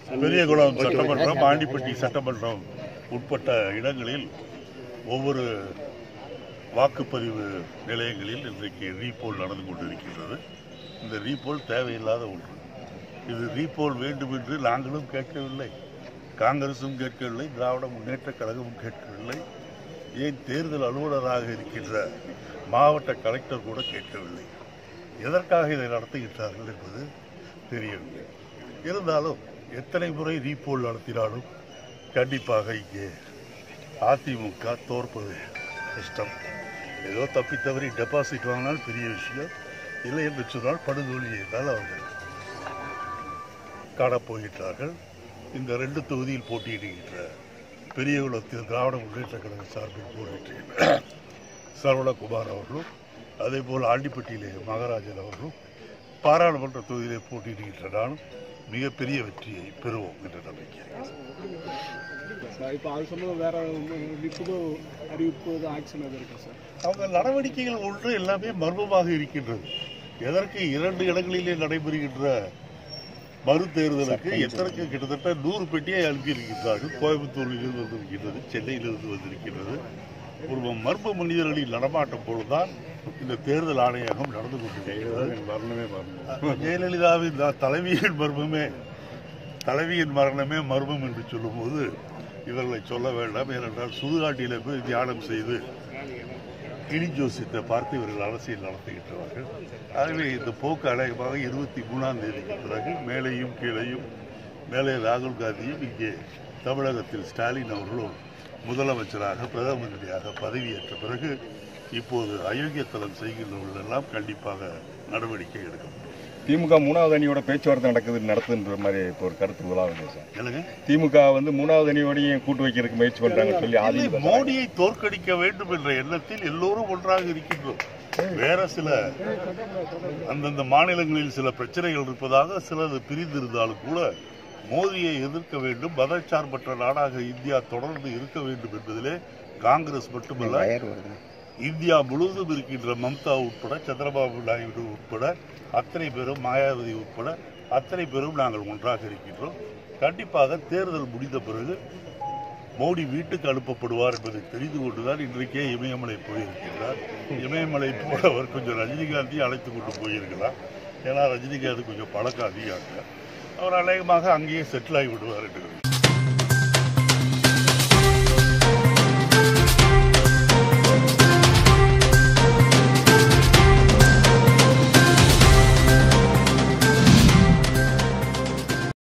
பெரியகுளம் சட்டமன்றம் ஆண்டிப்பட்டி சட்டமன்றம் உட்பட்ட இடங்களில் ஒவ்வொரு வாக்குப்பதிவு நிலையங்களில் இன்றைக்கு ரீபோல் நடந்து கொண்டிருக்கின்றது இந்த ரீபோல் தேவையில்லாத ஒன்று இது ரீபோல் வேண்டும் என்று நாங்களும் கேட்கவில்லை காங்கிரசும் கேட்கவில்லை திராவிட முன்னேற்ற கழகமும் கேட்கவில்லை ஏன் தேர்தல் அலுவலராக இருக்கின்ற மாவட்ட கலெக்டர் கூட கேட்கவில்லை எதற்காக இதை நடத்துகின்றார்கள் என்பது தெரியவில்லை இருந்தாலும் எத்தனை முறை ரீபோல் நடத்தினாலும் கண்டிப்பாக இங்கே அதிமுக தோற்பது கஷ்டம் ஏதோ தப்பி தவறி டெபாசிட் வாங்கினால் பெரிய விஷயம் இல்லை என்று சொன்னால் படுதோல்வியை தான் அவர்கள் காணப்போகின்றார்கள் இந்த ரெண்டு தொகுதியில் போட்டியிடுகின்ற பெரியகுளத்தில் திராவிட முன்னேற்ற கழக சார்பில் போட்டியிடுகின்ற சரவணகுமார் அவர்களும் அதே போல் ஆண்டிப்பட்டியிலே மகாராஜன் அவர்களும் பாராளுமன்ற தொகுதியிலே போட்டியிடுகின்ற நானும் மிகப்பெரிய வெற்றியை பெறுவோம் என்ற நம்பிக்கை சார் இப்போ அது சம்பந்தம் வேற ஒண்ணு புது அறிவிப்பு எதுவும் ஆக்ஷன் எதுவும் இருக்கா சார் அவங்க நடவடிக்கைகள் ஒன்று எல்லாமே மர்மமாக இருக்கின்றது எதற்கு இரண்டு இடங்களிலே நடைபெறுகின்ற மறு தேர்தலுக்கு எத்தனைக்கு கிட்டத்தட்ட நூறு பெட்டியை அனுப்பியிருக்கின்றார்கள் கோயம்புத்தூரிலிருந்து வந்திருக்கின்றது சென்னையிலிருந்து வந்திருக்கின்றது ஒரு மர்ம மனிதர்களின் நடமாட்டம் போலதான் இந்த தேர்தல் ஆணையகம் நடந்து கொண்டிருக்கிறது மரணமே மரணம் ஜெயலலிதாவின் த- தலைவியின் மர்மமே தலைவியின் மரணமே மர்மம் என்று சொல்லும்போது இவர்களை சொல்ல வேண்டாம் ஏனென்றால் சுடுகாட்டிலே போய் தியானம் செய்து கிளி ஜோசியத்தை பார்த்து இவர்கள் அரசியல் நடத்துகின்றார்கள் ஆகவே இந்த போக்கு அநேகமாக இருபத்தி மூணாம் தேதிக்கு பிறகு மேலேயும் கீழையும் மேலே ராகுல் காந்தியும் இங்கே தமிழகத்தில் ஸ்டாலின் அவர்களும் முதலமைச்சராக பிரதம மந்திரியாக பதவியேற்ற பிறகு இப்போது அயோக்கியத்தனம் செய்கின்றவர்கள் எல்லாம் கண்டிப்பாக நடவடிக்கை எடுக்க முடியும் திமுக மூணாவது அணியோட பேச்சுவார்த்தை நடக்குது நடத்துன்ற மாதிரி இப்போ ஒரு கருத்து உலாவுங்க சார் என்னங்க திமுக வந்து மூணாவது அணியோடையும் கூட்டு வைக்கிறதுக்கு முயற்சி பண்றாங்கன்னு சொல்லி இல்லை, அதிமுக மோடியை தோற்கடிக்க வேண்டும் என்ற எண்ணத்தில் எல்லோரும் ஒன்றாக இருக்கின்றோம் வேற சில அந்தந்த மாநிலங்களில் சில பிரச்சனைகள் இருப்பதாக சிலது பிரிந்திருந்தாலும் கூட மோடியை எதிர்க்க வேண்டும் மதச்சார்பற்ற நாடாக இந்தியா தொடர்ந்து இருக்க வேண்டும் என்பதிலே காங்கிரஸ் மட்டுமல்ல இந்தியா முழுவதும் இருக்கின்ற மம்தா உட்பட சந்திரபாபு நாயுடு உட்பட அத்தனை பேரும் மாயாவதி உட்பட அத்தனை பேரும் நாங்கள் ஒன்றாக இருக்கின்றோம் கண்டிப்பாக தேர்தல் முடிந்த பிறகு மோடி வீட்டுக்கு அனுப்பப்படுவார் என்பதை தெரிந்து கொண்டுதான் இன்றைக்கே இமயமலை போயிருக்கிறார் இமயமலை போல அவர் கொஞ்சம் ரஜினிகாந்தையும் அழைத்து கொண்டு போயிருக்கலாம் ஏன்னா ரஜினிகாந்த் கொஞ்சம் பழக்கம் அதிகம் அவர் அநேகமாக அங்கேயே செட்டில் ஆகி விடுவார் என்று